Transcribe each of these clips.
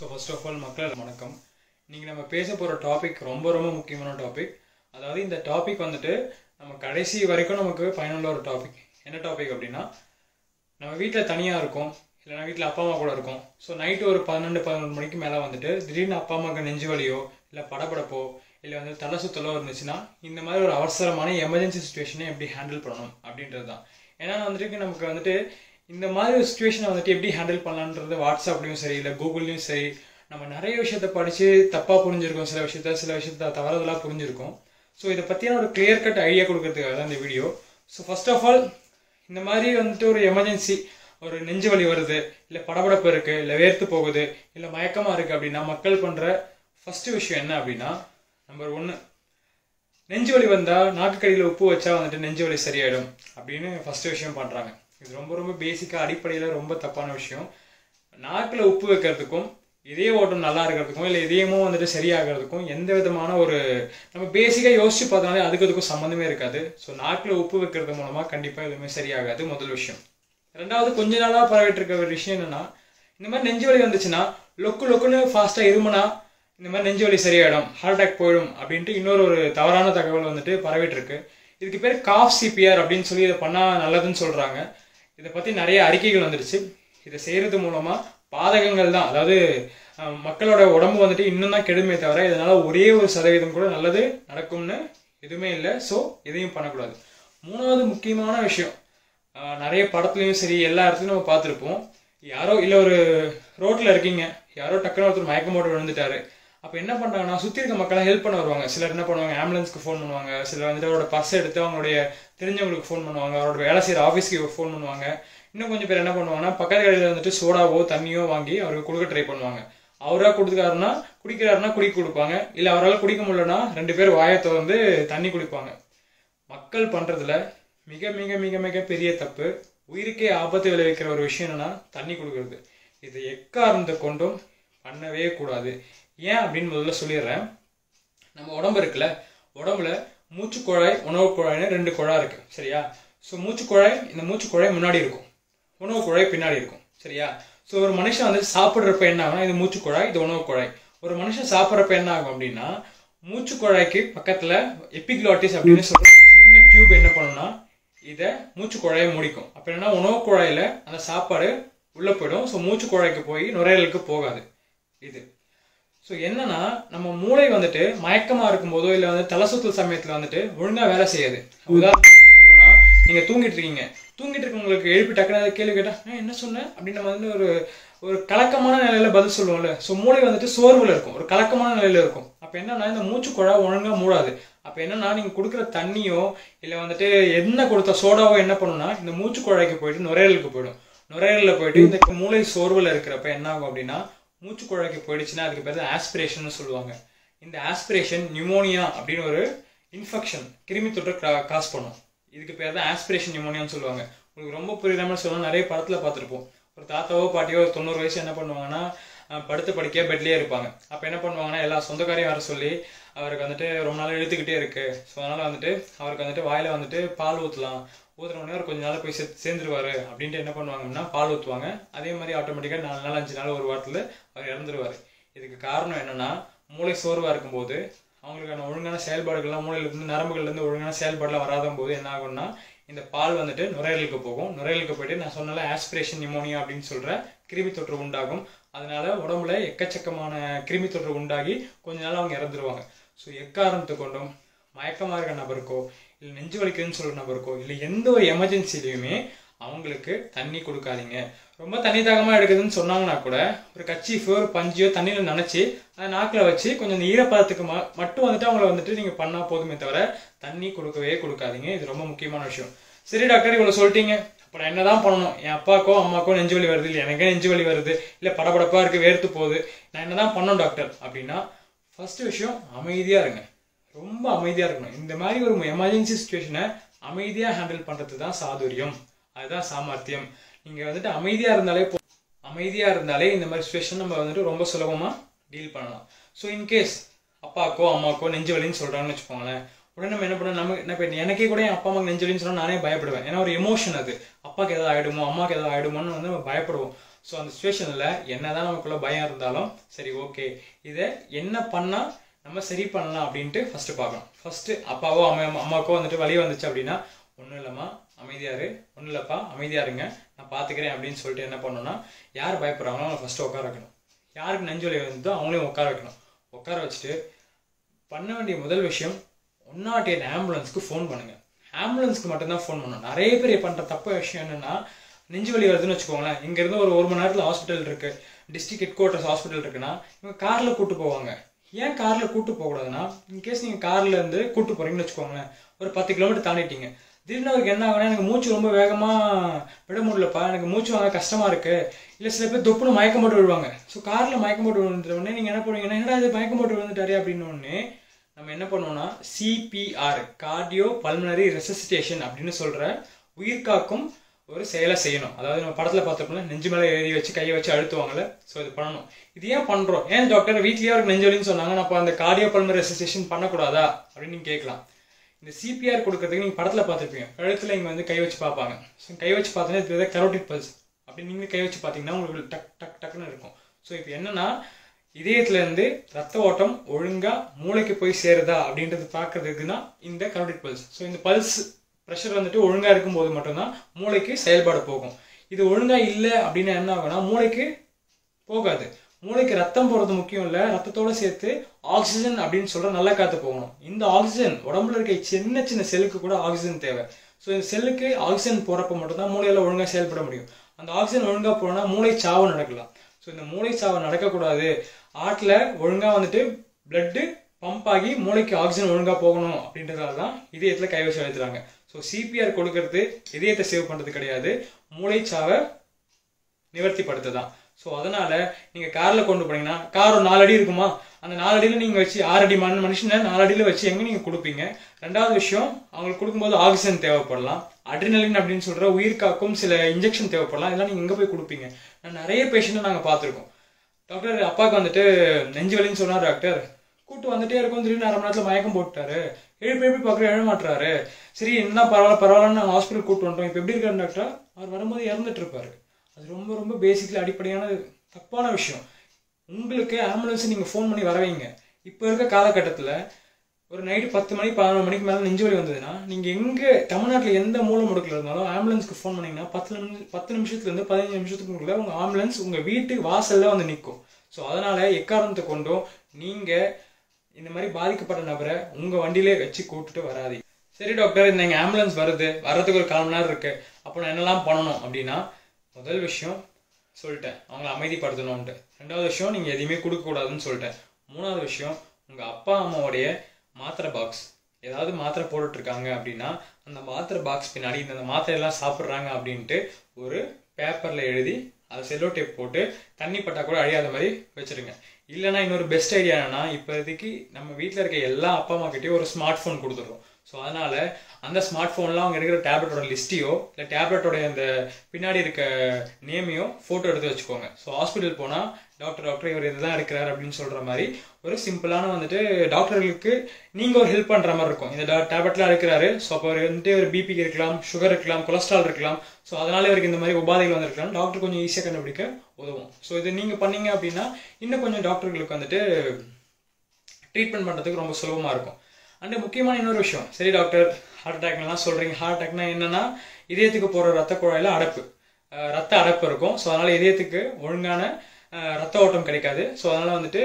so first of all மக்கள் வணக்கம் இன்னைக்கு நம்ம பேச போகிற டாபிக் ரொம்ப ரொம்ப முக்கியமான டாபிக் அதாவது இந்த டாபிக் வந்துட்டு நம்ம கடைசி வரைக்கும் நமக்கு பயனுள்ள ஒரு டாபிக் என்ன டாபிக் அப்படின்னா நம்ம வீட்டில் தனியாக இருக்கோம் இல்லைனா வீட்டில் அப்பா அம்மா கூட இருக்கோம் ஸோ நைட்டு ஒரு பன்னெண்டு பதினொன்று மணிக்கு மேலே வந்துட்டு திடீர்னு அப்பா அம்மாவுக்கு நெஞ்சு வலியோ இல்லை படபடப்போ இல்லை வந்து தலை சுத்தலோ இருந்துச்சுன்னா இந்த மாதிரி ஒரு அவசரமான எமர்ஜென்சி சுச்சுவேஷனை எப்படி ஹேண்டில் பண்ணணும் அப்படின்றது தான் ஏன்னா வந்துட்டு நமக்கு வந்துட்டு இந்த மாதிரி ஒரு சுச்சுவேஷனை வந்துட்டு எப்படி ஹேண்டில் பண்ணலான்றது வாட்ஸ்அப்லேயும் சரி இல்லை கூகுள்லேயும் சரி நம்ம நிறைய விஷயத்த படித்து தப்பாக புரிஞ்சிருக்கோம் சில விஷயத்த சில விஷயத்த தவறுதலாக புரிஞ்சிருக்கோம் ஸோ இதை பற்றியான ஒரு கிளியர் கட் ஐடியா கொடுக்கறதுக்காக தான் இந்த video so first of all இந்த மாதிரி வந்துட்டு ஒரு எமர்ஜென்சி ஒரு நெஞ்சு வலி வருது இல்லை படபடப்பு இருக்குது இல்லை வேர்த்து போகுது இல்லை மயக்கமாக இருக்குது அப்படின்னா மக்கள் பண்ணுற ஃபஸ்ட்டு விஷயம் என்ன அப்படின்னா நம்பர் ஒன்று நெஞ்சு வலி வந்தால் நாக்குக்கடியில் உப்பு வச்சா வந்துட்டு நெஞ்சு வலி சரியாயிடும் அப்படின்னு ஃபஸ்ட்டு விஷயம் பண்ணுறாங்க இது ரொம்ப ரொம்ப பேசிக்காக அடிப்படையில் ரொம்ப தப்பான விஷயம் நாக்கில் உப்பு வைக்கிறதுக்கும் இதய ஓட்டம் நல்லா இருக்கிறதுக்கும் இல்லை இதயமும் வந்துட்டு சரியாகிறதுக்கும் எந்த விதமான ஒரு நம்ம பேசிக்காக யோசிச்சு பார்த்தாலே அதுக்கு அதுக்கும் சம்மந்தமே இருக்காது ஸோ நாக்கில் உப்பு வைக்கிறது மூலமாக கண்டிப்பாக எதுவுமே சரியாகாது முதல் விஷயம் ரெண்டாவது கொஞ்ச நாளாக பரவிட்டு இருக்க ஒரு விஷயம் என்னன்னா இந்த மாதிரி நெஞ்சு வலி வந்துச்சுன்னா லொக்கு லொக்குன்னு ஃபாஸ்ட்டாக இருமுனா இந்த மாதிரி நெஞ்சு வலி சரியாயிடும் ஹார்ட் அட்டாக் போயிடும் அப்படின்ட்டு இன்னொரு ஒரு தவறான தகவல் வந்துட்டு பரவிட்டு இருக்கு இதுக்கு பேர் காஃப் சிபிஆர் அப்படின்னு சொல்லி இதை பண்ணால் நல்லதுன்னு சொல்கிறாங்க இதை பற்றி நிறைய அறிக்கைகள் வந்துடுச்சு இதை செய்கிறது மூலமாக பாதகங்கள் தான் அதாவது அஹ், மக்களோட உடம்பு வந்துட்டு இன்னும் தான் கெடுமே தவிர இதனால ஒரே ஒரு சதவீதம் கூட நல்லது நடக்கும்னு எதுவுமே இல்லை ஸோ எதையும் பண்ணக்கூடாது மூணாவது முக்கியமான விஷயம் அஹ், நிறைய படத்துலையும் சரி எல்லா இடத்துலையும் நம்ம பார்த்துருப்போம் யாரோ இல்லை ஒரு ரோட்டில் இருக்கீங்க யாரோ டக்குனு ஒருத்தர் மயக்கம் போட்டு விழுந்துட்டாரு அப்போ என்ன பண்ணுறாங்கன்னா சுற்றி இருக்க மக்கள்லாம் ஹெல்ப் பண்ண வருவாங்க சிலர் என்ன பண்ணுவாங்க ஆம்புலன்ஸ்க்கு ஃபோன் பண்ணுவாங்க சிலர் வந்துட்டு அவரோட பர்ஸ் எடுத்து அவங்களுடைய தெரிஞ்சவங்களுக்கு ஃபோன் பண்ணுவாங்க அவரோட வேலை செய்கிற ஆஃபீஸ்க்கு ஃபோன் பண்ணுவாங்க இன்னும் கொஞ்சம் பேர் என்ன பண்ணுவாங்கன்னா பக்கத்து கடையில் வந்துட்டு சோடாவோ தண்ணியோ வாங்கி அவருக்கு கொடுக்க ட்ரை பண்ணுவாங்க அவராக கொடுத்துக்காருன்னா குடிக்கிறாருன்னா குடிக்க கொடுப்பாங்க இல்லை அவரால் குடிக்க முடியலன்னா ரெண்டு பேர் வாயை திறந்து தண்ணி குடிப்பாங்க மக்கள் பண்றதுல மிக மிக மிக மிக பெரிய தப்பு உயிருக்கே ஆபத்து விளைவிக்கிற ஒரு விஷயம் என்னன்னா தண்ணி கொடுக்கறது இது எக்காரணத்தை கொண்டும் பண்ணவே கூடாது ஏன் அப்படின்னு முதல்ல சொல்லிடுறேன் நம்ம உடம்பு இருக்குல்ல உடம்புல மூச்சு குழாய் உணவு குழாய்னு ரெண்டு குழாய் இருக்கு சரியா ஸோ மூச்சு குழாய் இந்த மூச்சு குழாய் முன்னாடி இருக்கும் உணவு குழாய் பின்னாடி இருக்கும் சரியா ஸோ ஒரு மனுஷன் வந்து சாப்பிட்றப்ப என்ன ஆகும்னா இது மூச்சு குழாய் இது உணவு குழாய் ஒரு மனுஷன் சாப்பிட்றப்ப என்ன ஆகும் அப்படின்னா மூச்சு குழாய்க்கு பக்கத்துல எபிக்லாட்டிஸ் அப்படின்னு சொல்ற ஒரு சின்ன டியூப் என்ன பண்ணும்னா இதை மூச்சு குழாயை முடிக்கும் அப்ப என்னன்னா உணவு குழாயில அந்த சாப்பாடு உள்ள போயிடும் ஸோ மூச்சு குழாய்க்கு போய் நுரையீரலுக்கு போகாது இது ஸோ என்னன்னா நம்ம மூளை வந்துட்டு மயக்கமா இருக்கும்போதோ இல்லை வந்து தலை சுத்தல் சமயத்துல வந்துட்டு ஒழுங்கா வேலை செய்யாது உதாரணத்துக்கு சொல்லணும்னா நீங்க தூங்கிட்டு இருக்கீங்க தூங்கிட்டு இருக்கவங்களுக்கு எழுப்பி டக்குனு ஏதாவது கேள்வி கேட்டா "ஆ, என்ன சொன்ன அப்படின்னு நம்ம வந்து ஒரு ஒரு கலக்கமான நிலையில பதில் சொல்லுவோம்ல ஸோ மூளை வந்துட்டு சோர்வுல இருக்கும் ஒரு கலக்கமான நிலையில இருக்கும் அப்ப என்னன்னா இந்த மூச்சு குழா ஒழுங்கா மூடாது அப்ப என்னன்னா நீங்க கொடுக்குற தண்ணியோ இல்ல வந்துட்டு என்ன கொடுத்த சோடாவோ என்ன பண்ணும்னா இந்த மூச்சு குழாய்க்கு போயிட்டு நுரையீரலுக்கு போயிடும் நுரையீரலில் போயிட்டு இந்த மூளை சோர்வுல இருக்கிறப்ப என்ன ஆகும் அப்படின்னா மூச்சு குழாய்க்கு போயிடுச்சுன்னா அதுக்கு பேர் ஆஸ்பிரேஷன் சொல்லுவாங்க இந்த ஆஸ்பிரேஷன் நியூமோனியா அப்படின்னு ஒரு இன்ஃபெக்ஷன் கிருமி தொற்று காஸ் பண்ணும் இதுக்கு பேர் தான் ஆஸ்பிரேஷன் நியூமோனியான்னு சொல்லுவாங்க உங்களுக்கு ரொம்ப புரியாமல் சொல்லணும் நிறைய படத்துல பார்த்துருப்போம் ஒரு தாத்தாவோ பாட்டியோ ஒரு தொண்ணூறு வயசு என்ன பண்ணுவாங்கன்னா அஹ், படுத்து படிக்க பெட்லேயே இருப்பாங்க அப்போ என்ன பண்ணுவாங்கன்னா எல்லா சொந்தக்காரையும் வர சொல்லி அவருக்கு வந்துட்டு ரொம்ப நாள் இழுத்துக்கிட்டே இருக்கு ஸோ அதனால வந்துட்டு அவருக்கு வந்துட்டு வாயில வந்துட்டு பால் ஊற்றலாம் ஊத்துன உடனே அவர் கொஞ்ச நாள் போய் சே சேர்ந்துருவாரு அப்படின்ட்டு என்ன பண்ணுவாங்கன்னா பால் ஊற்றுவாங்க அதே மாதிரி ஆட்டோமேட்டிக்காக நாலு நாள் அஞ்சு நாள் ஒரு வாரத்தில் அவர் இறந்துருவாரு இதுக்கு காரணம் என்னன்னா மூளை சோர்வாக இருக்கும்போது அவங்களுக்கான ஒழுங்கான செயல்பாடுகள்லாம் மூளையிலிருந்து நரம்புகள்லேருந்து ஒழுங்கான செயல்பாடுலாம் வராத போது என்ன ஆகும்னா இந்த பால் வந்துட்டு நுரையீரலுக்கு போகும் நுரையீரலுக்கு போயிட்டு நான் சொன்னல ஆஸ்பிரேஷன் நிமோனியா அப்படின்னு சொல்ற கிருமி தொற்று உண்டாகும் அதனால உடம்புல எக்கச்சக்கமான கிருமி தொற்று உண்டாகி கொஞ்ச நாள் அவங்க இறந்துருவாங்க ஸோ எக்காரணத்தை கொண்டும் மயக்கமாக இருக்க நபருக்கோ இல்லை நெஞ்சு வலிக்குதுன்னு சொல்ற நபருக்கோ இல்லை எந்த ஒரு எமர்ஜென்சிலையுமே அவங்களுக்கு தண்ணி கொடுக்காதீங்க ரொம்ப தண்ணி தாகமாக எடுக்குதுன்னு சொன்னாங்கன்னா கூட ஒரு கச்சிஃபோ ஒரு பஞ்சியோ தண்ணியில் நனைச்சி அதை நாக்கில் வச்சு கொஞ்சம் இந்த ஈரப்பதத்துக்கு ம மட்டும் வந்துட்டு அவங்கள வந்துட்டு நீங்கள் பண்ணால் போதுமே தவிர தண்ணி கொடுக்கவே கொடுக்காதீங்க இது ரொம்ப முக்கியமான விஷயம் சரி டாக்டர் இவ்வளோ சொல்லிட்டீங்க அப்போ நான் என்னதான் பண்ணணும் என் அப்பாக்கோ அம்மாக்கோ நெஞ்சு வலி வருது இல்லை எனக்கே நெஞ்சு வலி வருது இல்லை படபடப்பாக இருக்குது வேர்த்து போகுது நான் என்னதான் பண்ணணும் டாக்டர் அப்படின்னா ஃபர்ஸ்ட் விஷயம் அமைதியாக இருங்க ரொம்ப அமைதியாக இருக்கணும் இந்த மாதிரி ஒரு எமர்ஜென்சி சுச்சுவேஷனை அமைதியாக ஹேண்டில் பண்ணுறது தான் சாதுரியம் அதுதான் சாமர்த்தியம் நீங்கள் வந்துட்டு அமைதியாக இருந்தாலே போ அமைதியாக இருந்தாலே இந்த மாதிரி சுச்சுவேஷன் நம்ம வந்துட்டு ரொம்ப சுலபமாக டீல் பண்ணலாம் ஸோ இன்கேஸ் அப்பாக்கோ அம்மாக்கோ நெஞ்சு வலின்னு சொல்கிறாங்கன்னு வச்சுக்கோங்களேன் உடனே நம்ம என்ன பண்ணோம் நம்ம என்ன இப்போ எனக்கே கூட என் அப்பா அம்மாக்கு நெஞ்சு வலின்னு சொன்னால் நானே பயப்படுவேன் ஏன்னா ஒரு எமோஷன் அது அப்பாக்கு ஏதாவது ஆகிடுமோ அம்மாக்கு ஏதாவது ஆகிடுமோன்னு வந்து நம்ம பயப்படுவோம் ஸோ அந்த சுச்சுவேஷனில் என்னதான் நமக்குள்ள பயம் இருந்தாலும் சரி ஓகே இதை என்ன பண்ணால் நம்ம சரி பண்ணலாம் அப்படின்ட்டு ஃபஸ்ட்டு பார்க்கணும் ஃபஸ்ட்டு அப்பாவோ அம்மா அம்மாவுக்கோ வந்துட்டு வழி வந்துச்சு அப்படின்னா ஒன்றும் இல்லைம்மா அமைதியாரு ஒன்றும் இல்லைப்பா அமைதியா இருங்க நான் பார்த்துக்கிறேன் அப்படின்னு சொல்லிட்டு என்ன பண்ணணும்னா யார் பயப்படுறாங்களோ அவங்க ஃபஸ்ட்டு உட்கார வைக்கணும் யாருக்கு நெஞ்சு வலி வந்ததோ அவங்களையும் உட்கார வைக்கணும் உட்கார வச்சுட்டு பண்ண வேண்டிய முதல் விஷயம் ஒன் நாட் எயிட் ஆம்புலன்ஸ்க்கு ஃபோன் பண்ணுங்க ஆம்புலன்ஸ்க்கு மட்டும்தான் ஃபோன் பண்ணணும் நிறைய பேர் பண்ணுற தப்பு விஷயம் என்னன்னா நெஞ்சு வலி வருதுன்னு வச்சுக்கோங்களேன் இங்கேருந்து ஒரு ஒரு மணி நேரத்தில் ஹாஸ்பிட்டல் இருக்கு டிஸ்ட்ரிக்ட் ஹெட் குவார்ட்டர்ஸ் ஹாஸ்பிட்டல் இருக்குன்னா இவங்க காரில் கூட்டு போவாங்க ஏன் காரில் கூட்டு போகக்கூடாதுன்னா இன்கேஸ் நீங்கள் கார்ல இருந்து கூட்டு போறீங்கன்னு வச்சுக்கோங்களேன் ஒரு பத்து கிலோமீட்டர் தாண்டிட்டீங்க திடீர்னு அவருக்கு என்ன ஆகுனா எனக்கு மூச்சு ரொம்ப வேகமாக விட முடியலப்பா எனக்கு மூச்சு வாங்க கஷ்டமா இருக்கு இல்லை சில பேர் தொப்புன்னு மயக்கம் போட்டு விழுவாங்க ஸோ காரில் மயக்கம் போட்டு விழுந்த உடனே நீங்கள் என்ன பண்ணுவீங்கன்னா என்னடா இது மயக்கம் போட்டு விழுந்துட்டாரே அப்படின்னு உடனே நம்ம என்ன பண்ணுவோம்னா சிபிஆர் கார்டியோ பல்மனரி ரெசிஸ்டேஷன் அப்படின்னு சொல்ற உயிர்காக்கும் ஒரு செயலை செய்யணும் அதாவது நம்ம படத்துல பார்த்துருப்போம்ல நெஞ்சு மேலே எழுதி வச்சு கையை வச்சு அழுத்துவாங்கல்ல ஸோ இது பண்ணணும் இது ஏன் பண்றோம் ஏன் டாக்டர் வீட்லயே அவருக்கு நெஞ்சொலின்னு சொன்னாங்க நான் அப்போ அந்த கார்டியோ பல்மனரி ரெசிஸ்டேஷன் பண்ணக்கூடாதா அப்படின்னு நீங்க கேட்கலாம் இந்த சிபிஆர் கொடுக்கறதுக்கு நீங்க படத்துல பார்த்துருப்பீங்க கழுத்துல இங்க வந்து கை வச்சு பார்ப்பாங்க ஸோ கை வச்சு பார்த்தோன்னா இது கரோட்டிட் பல்ஸ் அப்படி நீங்க கை வச்சு பார்த்தீங்கன்னா உங்களுக்கு டக் டக் டக்குன்னு இருக்கும் ஸோ இப்போ என்னன்னா இதயத்துல இருந்து ரத்த ஓட்டம் ஒழுங்கா மூளைக்கு போய் சேருதா அப்படின்றது பார்க்கறதுக்கு தான் இந்த கரோட்டிட் பல்ஸ் ஸோ இந்த பல்ஸ் ப்ரெஷர் வந்துட்டு ஒழுங்கா இருக்கும்போது மட்டும்தான் மூளைக்கு செயல்பாடு போகும் இது ஒழுங்கா இல்லை அப்படின்னா என்ன ஆகும்னா மூளைக்கு போகாது மூளைக்கு ரத்தம் போறது முக்கியம் இல்ல ரத்தத்தோட சேர்த்து ஆக்சிஜன் அப்படின்னு சொல்ற நல்ல காத்து போகணும் இந்த ஆக்சிஜன் உடம்புல இருக்க சின்ன சின்ன செல்லுக்கு கூட ஆக்சிஜன் தேவை ஸோ இந்த செல்லுக்கு ஆக்சிஜன் போறப்ப மட்டும்தான் மூளையில ஒழுங்கா செயல்பட முடியும் அந்த ஆக்சிஜன் ஒழுங்கா போனா மூளை சாவு நடக்கலாம் ஸோ இந்த மூளை சாவு நடக்கக்கூடாது ஆட்டில் ஒழுங்கா வந்துட்டு பிளட்டு பம்ப் ஆகி மூளைக்கு ஆக்சிஜன் ஒழுங்கா போகணும் அப்படின்றதால தான் இதயத்துல கை வச்சு அழுத்துறாங்க ஸோ சிபிஆர் கொடுக்கறது இதயத்தை சேவ் பண்றது கிடையாது மூளைச்சாவை நிவர்த்திப்படுத்துதான் ஸோ அதனால நீங்க கார்ல கொண்டு போனீங்கன்னா கார் ஒரு நாலு அடி இருக்குமா அந்த நாலு அடியில நீங்க வச்சு ஆறு அடி மண் மனுஷனை நாலு அடியில வச்சு எங்க நீங்க கொடுப்பீங்க ரெண்டாவது விஷயம் அவங்களுக்கு கொடுக்கும்போது ஆக்சிஜன் தேவைப்படலாம் அட்ரினலின் அப்படின்னு சொல்ற உயிர் காக்கும் சில இன்ஜெக்ஷன் தேவைப்படலாம் இதெல்லாம் நீங்க எங்க போய் கொடுப்பீங்க நான் நிறைய பேஷண்ட்டை நாங்க பார்த்துருக்கோம் டாக்டர் அப்பாவுக்கு வந்துட்டு நெஞ்சு வலின்னு சொன்னார் டாக்டர் கூட்டு வந்துட்டே இருக்கும் திடீர்னு அரை மணி நேரத்துல மயக்கம் போட்டுட்டாரு எழுப்பி எழுப்பி பார்க்குற எழ மாட்டுறாரு சரி என்ன பரவாயில்ல பரவாயில்லன்னு நாங்கள் ஹாஸ்பிட்டல் கூட்டு வந்துட்டோம் இப்போ எப்படி இருக்காரு டாக்டர் அவர் வரும்போது இறந்துட்டு இருப்பாரு அது ரொம்ப ரொம்ப பேசிக்லி அடிப்படையான தப்பான விஷயம் உங்களுக்கு ஆம்புலன்ஸ் நீங்கள் ஃபோன் பண்ணி வர வைங்க இப்போ இருக்க காலகட்டத்தில் ஒரு நைட்டு பத்து மணி பதினொரு மணிக்கு மேலே நெஞ்சு வலி வந்ததுன்னா நீங்கள் எங்கே தமிழ்நாட்டில் எந்த மூலை முடுக்கில் இருந்தாலும் ஆம்புலன்ஸ்க்கு ஃபோன் பண்ணீங்கன்னா பத்து நிமிஷம் பத்து நிமிஷத்துலேருந்து பதினஞ்சு நிமிஷத்துக்குள்ள உங்கள் ஆம்புலன்ஸ் உங்கள் வீட்டு வாசலில் வந்து நிற்கும் ஸோ அதனால் எக்காரணத்தை கொண்டும் நீங்கள் இந்த மாதிரி பாதிக்கப்பட்ட நபரை உங்கள் வண்டியிலே வச்சு கூப்பிட்டுட்டு வராதீங்க சரி டாக்டர் இந்த எங்கள் ஆம்புலன்ஸ் வருது வர்றதுக்கு ஒரு கால் மணி நேரம் இருக்கு அப்போ நான் என்னெல்லாம் பண்ணணும் அப்படின்னா முதல் விஷயம் சொல்லிட்டேன் அவங்கள அமைதிப்படுத்தணும்ன்ட்டு ரெண்டாவது விஷயம் நீங்கள் எதையுமே கொடுக்கக்கூடாதுன்னு சொல்லிட்டேன் மூணாவது விஷயம் உங்கள் அப்பா அம்மாவுடைய மாத்திரை பாக்ஸ் ஏதாவது மாத்திரை போட்டுட்டு இருக்காங்க அப்படின்னா அந்த மாத்திரை பாக்ஸ் பின்னாடி இந்த மாத்திரை எல்லாம் சாப்பிட்றாங்க அப்படின்ட்டு ஒரு பேப்பரில் எழுதி அதை செல்லோ டேப் போட்டு தண்ணி பட்டா கூட அழியாத மாதிரி வச்சிருங்க இல்லைன்னா இன்னொரு பெஸ்ட் ஐடியா என்னன்னா இப்போதைக்கு நம்ம வீட்டில் இருக்க எல்லா அப்பா அம்மா கிட்டயும் ஒரு ஸ்மார்ட் ஃபோன் கொடுத்துட்றோம் ஸோ அதனால அந்த ஸ்மார்ட் ஃபோன்லாம் அவங்க எடுக்கிற டேப்லெட்டோட லிஸ்ட்டையோ இல்லை டேப்லெட்டோட அந்த பின்னாடி இருக்க நேமையோ ஃபோட்டோ எடுத்து வச்சுக்கோங்க ஸோ ஹாஸ்பிட்டல் போனால் டாக்டர் டாக்டர் இவர் இதுதான் எடுக்கிறார் அப்படின்னு சொல்கிற மாதிரி ஒரு சிம்பிளான வந்துட்டு டாக்டர்களுக்கு நீங்கள் ஒரு ஹெல்ப் பண்ணுற மாதிரி இருக்கும் இந்த டேப்லெட்லாம் எடுக்கிறாரு ஸோ அப்போ அவர் வந்துட்டு ஒரு பிபிக்கு இருக்கலாம் சுகர் இருக்கலாம் கொலஸ்ட்ரால் இருக்கலாம் ஸோ அதனால இவருக்கு இந்த மாதிரி உபாதைகள் வந்திருக்கலாம் டாக்டர் கொஞ்சம் ஈஸியாக கண்டுபிடிக்க உதவும் ஸோ இது நீங்கள் பண்ணீங்க அப்படின்னா இன்னும் கொஞ்சம் டாக்டர்களுக்கு வந்துட்டு ட்ரீட்மெண்ட் பண்ணுறதுக்கு ரொம்ப சுலபமாக இருக்கும் அண்ட் முக்கியமான இன்னொரு விஷயம் சரி டாக்டர் ஹார்ட் அட்டாக்லாம் சொல்கிறீங்க ஹார்ட் அட்டாக்னா என்னன்னா இதயத்துக்கு போகிற ரத்த குழாயில் அடைப்பு அஹ் ரத்த அடைப்பு இருக்கும் ஸோ அதனால் இதயத்துக்கு ஒழுங்கான அஹ் ரத்த ஓட்டம் கிடைக்காது ஸோ அதனால் வந்துட்டு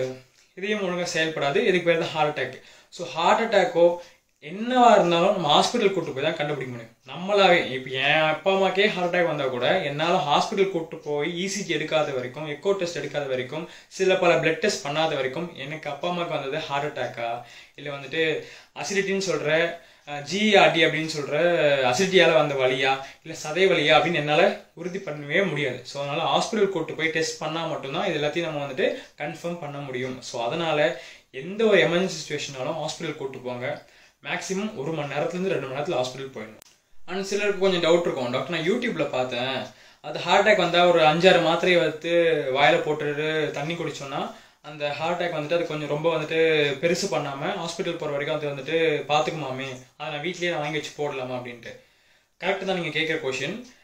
இதயம் ஒழுங்காக செயல்படாது இதுக்கு பேர் தான் ஹார்ட் அட்டாக் ஸோ ஹார்ட் அட்டாக்கோ என்னவா இருந்தாலும் நம்ம ஹாஸ்பிட்டல் கூட்டு போய் தான் கண்டுபிடிக்க முடியும் நம்மளாவே இப்போ என் அப்பா அம்மாக்கே ஹார்ட் அட்டாக் வந்தால் கூட என்னால் ஹாஸ்பிட்டல் கூட்டு போய் இசிஜி எடுக்காத வரைக்கும் எக்கோ டெஸ்ட் எடுக்காத வரைக்கும் சில பல பிளட் டெஸ்ட் பண்ணாத வரைக்கும் எனக்கு அப்பா அம்மாவுக்கு வந்தது ஹார்ட் அட்டாக்கா இல்லை வந்துட்டு அசிடிட்டின்னு சொல்கிற ஜிஆர்டி அப்படின்னு சொல்கிற அசிடிட்டியால் வந்த வழியா இல்லை சதை வழியா அப்படின்னு என்னால் உறுதி பண்ணவே முடியாது ஸோ அதனால் ஹாஸ்பிட்டல் கூட்டு போய் டெஸ்ட் பண்ணால் மட்டும்தான் இது எல்லாத்தையும் நம்ம வந்துட்டு கன்ஃபார்ம் பண்ண முடியும் ஸோ அதனால் எந்த ஒரு எமர்ஜென்சி சுச்சுவேஷனாலும் ஹாஸ்பிட்டல் கூட்டு போங்க மேக்ஸிமம் ஒரு மணி நேரத்துலேருந்து ரெண்டு மணி நேரத்தில் ஹாஸ்பிட்டல் போயிடணும் அண்ட் சிலருக்கு கொஞ்சம் டவுட் இருக்கும் டாக்டர் நான் யூடியூப்ல பார்த்தேன் அது ஹார்ட் அட்டாக் வந்தால் ஒரு அஞ்சாறு மாத்திரையை வந்து வாயில போட்டுட்டு தண்ணி குடிச்சோன்னா அந்த ஹார்ட் அட்டாக் வந்துட்டு அது கொஞ்சம் ரொம்ப வந்துட்டு பெருசு பண்ணாமல் ஹாஸ்பிட்டல் போகிற வரைக்கும் அது வந்துட்டு பார்த்துக்குமாமே அதை நான் வீட்லயே நான் வாங்கி வச்சு போடலாமா அப்படின்ட்டு கரெக்ட் தான் நீங்கள் கேட்குற கொஷின்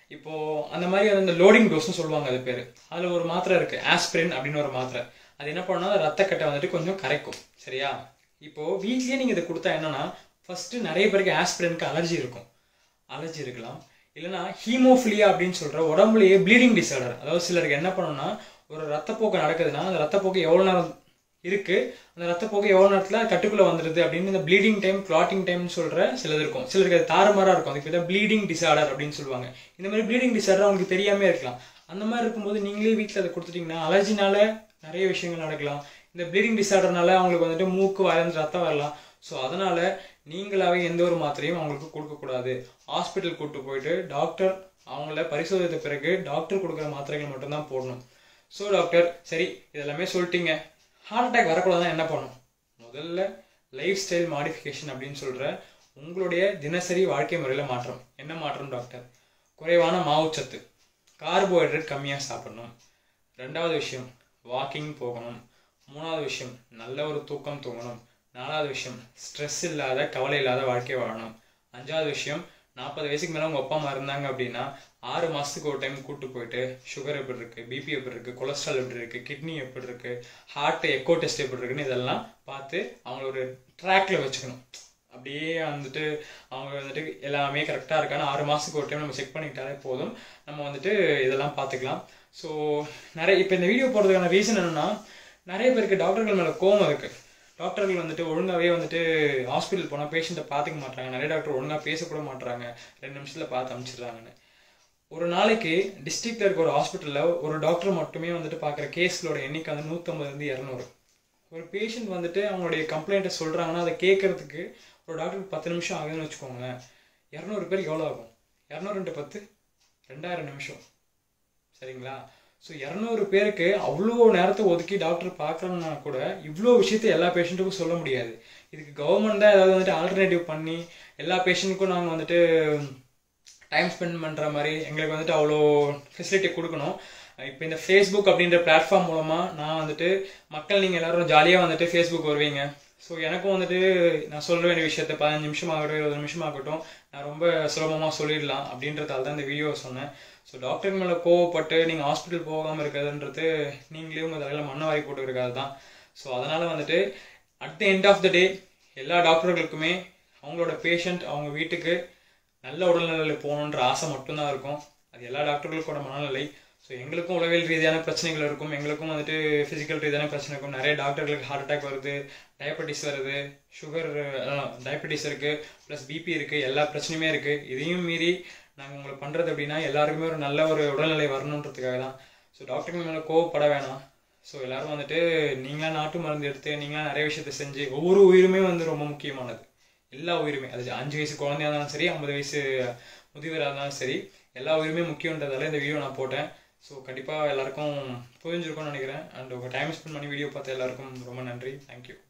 இப்போ அந்த மாதிரி அந்த லோடிங் டோஸ்னு சொல்லுவாங்க அது பேர் அதில் ஒரு மாத்திரை இருக்கு ஆஸ்பிரின் அப்படின்னு ஒரு மாத்திரை அது என்ன பண்ணா ரத்தக்கட்டை வந்துட்டு கொஞ்சம் கரைக்கும் சரியா இப்போ வீட்லயே நீங்க இதை கொடுத்தா என்னன்னா ஃபர்ஸ்ட் நிறைய பேருக்கு ஆஸ்பிரினுக்கு அலர்ஜி இருக்கும் அலர்ஜி இருக்கலாம் இல்லைன்னா ஹீமோஃபிலியா அப்படின்னு சொல்ற உடம்புலயே ப்ளீடிங் டிசார்டர் அதாவது சிலருக்கு என்ன பண்ணணும்னா ஒரு ரத்தப்போக்கு நடக்குதுன்னா அந்த ரத்தப்போக்கு எவ்வளவு நேரம் இருக்கு அந்த ரத்தப்போக்கு எவ்வளவு நேரத்துல கட்டுக்குள்ள வந்துருது அப்படின்னு இந்த ப்ளீடிங் டைம் கிளாட்டிங் டைம் சொல்ற சிலது இருக்கும் சிலருக்கு அது தாறுமாறா இருக்கும் அதுக்கு பேர் ப்ளீடிங் டிசார்டர் அப்படின்னு சொல்லுவாங்க இந்த மாதிரி ப்ளீடிங் டிசார்டர் அவங்களுக்கு தெரியாம இருக்கலாம் அந்த மாதிரி இருக்கும்போது நீங்களே வீட்டில் அதை கொடுத்துட்டீங்கன்னா அலர்ஜினால நிறைய விஷயங்கள் நடக்கலாம் இந்த ப்ளீடிங் டிசார்டர்னால அவங்களுக்கு வந்துட்டு மூக்கு வாயிலிருந்து ரத்தம் வரலாம் ஸோ அதனால நீங்களாவே எந்த ஒரு மாத்திரையும் அவங்களுக்கு கொடுக்கக்கூடாது ஹாஸ்பிட்டல் கூட்டு போயிட்டு டாக்டர் அவங்கள பரிசோதித்த பிறகு டாக்டர் கொடுக்குற மாத்திரைகள் மட்டும்தான் போடணும் ஸோ டாக்டர் சரி இதெல்லாமே சொல்லிட்டீங்க ஹார்ட் அட்டாக் வரக்கூடாதுன்னா என்ன பண்ணணும் முதல்ல லைஃப் ஸ்டைல் மாடிஃபிகேஷன் அப்படின்னு சொல்ற உங்களுடைய தினசரி வாழ்க்கை முறையில் மாற்றம் என்ன மாற்றம் டாக்டர் குறைவான மாவுச்சத்து கார்போஹைட்ரேட் கம்மியாக சாப்பிடணும் ரெண்டாவது விஷயம் வாக்கிங் போகணும் மூணாவது விஷயம் நல்ல ஒரு தூக்கம் தூங்கணும் நாலாவது விஷயம் ஸ்ட்ரெஸ் இல்லாத கவலை இல்லாத வாழ்க்கை வாழணும் அஞ்சாவது விஷயம் நாற்பது வயசுக்கு மேலே உங்கள் அப்பா அம்மா இருந்தாங்க அப்படின்னா ஆறு மாதத்துக்கு ஒரு டைம் கூட்டு போயிட்டு சுகர் எப்படி இருக்கு பிபி எப்படி இருக்கு கொலஸ்ட்ரால் எப்படி இருக்கு கிட்னி எப்படி இருக்கு ஹார்ட் எக்கோ டெஸ்ட் எப்படி இருக்குன்னு இதெல்லாம் பார்த்து அவங்கள ஒரு ட்ராக்ல வச்சுக்கணும் அப்படியே வந்துட்டு அவங்க வந்துட்டு எல்லாமே கரெக்டாக இருக்கான்னு ஆறு மாதத்துக்கு ஒரு டைம் நம்ம செக் பண்ணிக்கிட்டாலே போதும் நம்ம வந்துட்டு இதெல்லாம் பார்த்துக்கலாம் ஸோ நிறைய இப்போ இந்த வீடியோ போடுறதுக்கான ரீசன் என்னன்னா நிறைய பேருக்கு டாக்டர்கள் மேலே கோவம் இருக்கு டாக்டர்கள் வந்துட்டு ஒழுங்காவே வந்துட்டு ஹாஸ்பிட்டல் போனால் பேஷண்ட்டை பார்த்துக்க மாட்டாங்க நிறைய டாக்டர் ஒழுங்காக பேசக்கூட மாட்டாங்க ரெண்டு நிமிஷத்தில் பார்த்து அனுப்பிச்சிடுறாங்கன்னு ஒரு நாளைக்கு டிஸ்ட்ரிக்ட்ல இருக்க ஒரு ஹாஸ்பிட்டலில் ஒரு டாக்டர் மட்டுமே வந்துட்டு பார்க்குற கேஸ்களோட எண்ணிக்கை வந்து நூற்றம்பதுலேருந்து இரநூறு ஒரு பேஷண்ட் வந்துட்டு அவங்களுடைய கம்ப்ளைண்ட்டை சொல்கிறாங்கன்னா அதை கேட்கறதுக்கு ஒரு டாக்டருக்கு பத்து நிமிஷம் ஆகுதுன்னு வச்சுக்கோங்களேன் இரநூறு பேருக்கு எவ்வளோ ஆகும் இரநூறு ரெண்டு பத்து ரெண்டாயிரம் நிமிஷம் சரிங்களா ஸோ இரநூறு பேருக்கு அவ்வளோ நேரத்தை ஒதுக்கி டாக்டர் பார்க்கலன்னா கூட இவ்வளோ விஷயத்த எல்லா பேஷண்ட்டுக்கும் சொல்ல முடியாது இதுக்கு கவர்மெண்ட் தான் ஏதாவது வந்துட்டு ஆல்டர்னேட்டிவ் பண்ணி எல்லா பேஷண்ட்டுக்கும் நாங்கள் வந்துட்டு டைம் ஸ்பெண்ட் பண்ணுற மாதிரி எங்களுக்கு வந்துட்டு அவ்வளோ ஃபெசிலிட்டி கொடுக்கணும் இப்போ இந்த ஃபேஸ்புக் அப்படின்ற பிளாட்ஃபார்ம் மூலமாக நான் வந்துட்டு மக்கள் நீங்கள் எல்லாரும் ஜாலியாக வந்துட்டு ஃபேஸ்புக் வருவீங்க ஸோ எனக்கும் வந்துட்டு நான் சொல்ல வேண்டிய விஷயத்த பதினஞ்சு நிமிஷம் ஆகட்டும் இருபது நிமிஷம் ஆகட்டும் நான் ரொம்ப சுலபமாக சொல்லிடலாம் அப்படின்றதால தான் இந்த வீடியோ சொன்னேன் ஸோ டாக்டர் மேலே கோவப்பட்டு நீங்கள் ஹாஸ்பிட்டல் போகாமல் இருக்கிறதுன்றது நீங்களே உங்கள் தலையில் மண்ணை வாரி போட்டு இருக்காது தான் ஸோ அதனால் வந்துட்டு at the end of the day எல்லா டாக்டர்களுக்குமே அவங்களோட பேஷண்ட் அவங்க வீட்டுக்கு நல்ல உடல்நிலையில் போகணுன்ற ஆசை மட்டும்தான் இருக்கும் அது எல்லா டாக்டர்களுக்கோட மனநிலை ஸோ எங்களுக்கும் உளவியல் ரீதியான பிரச்சனைகள் இருக்கும் எங்களுக்கும் வந்துட்டு ஃபிசிக்கல் ரீதியான பிரச்சனை இருக்கும் நிறைய டாக்டர்களுக்கு ஹார்ட் அட்டாக் வருது டயபெட்டிஸ் வருது சுகர் டயபெட்டிஸ் இருக்குது ப்ளஸ் பிபி இருக்குது எல்லா பிரச்சனையுமே இருக்குது இதையும் மீறி நாங்கள் உங்களை பண்ணுறது அப்படின்னா எல்லாருக்குமே ஒரு நல்ல ஒரு உடல்நிலை வரணுன்றதுக்காக தான் ஸோ டாக்டருக்கு மேலே கோவப்பட வேணாம் ஸோ எல்லாரும் வந்துட்டு நீங்களா நாட்டு மருந்து எடுத்து நீங்களா நிறைய விஷயத்த செஞ்சு ஒவ்வொரு உயிருமே வந்து ரொம்ப முக்கியமானது எல்லா உயிருமே அது அஞ்சு வயசு குழந்தையா இருந்தாலும் சரி ஐம்பது வயசு முதியவராக இருந்தாலும் சரி எல்லா உயிருமே முக்கியன்றதால இந்த வீடியோ நான் போட்டேன் ஸோ கண்டிப்பாக எல்லாருக்கும் புரிஞ்சிருக்கும்னு நினைக்கிறேன் அண்ட் உங்கள் டைம் ஸ்பெண்ட் பண்ணி வீடியோ பார்த்த எல்லாருக்கும் ரொம்ப நன்றி தேங்க்யூ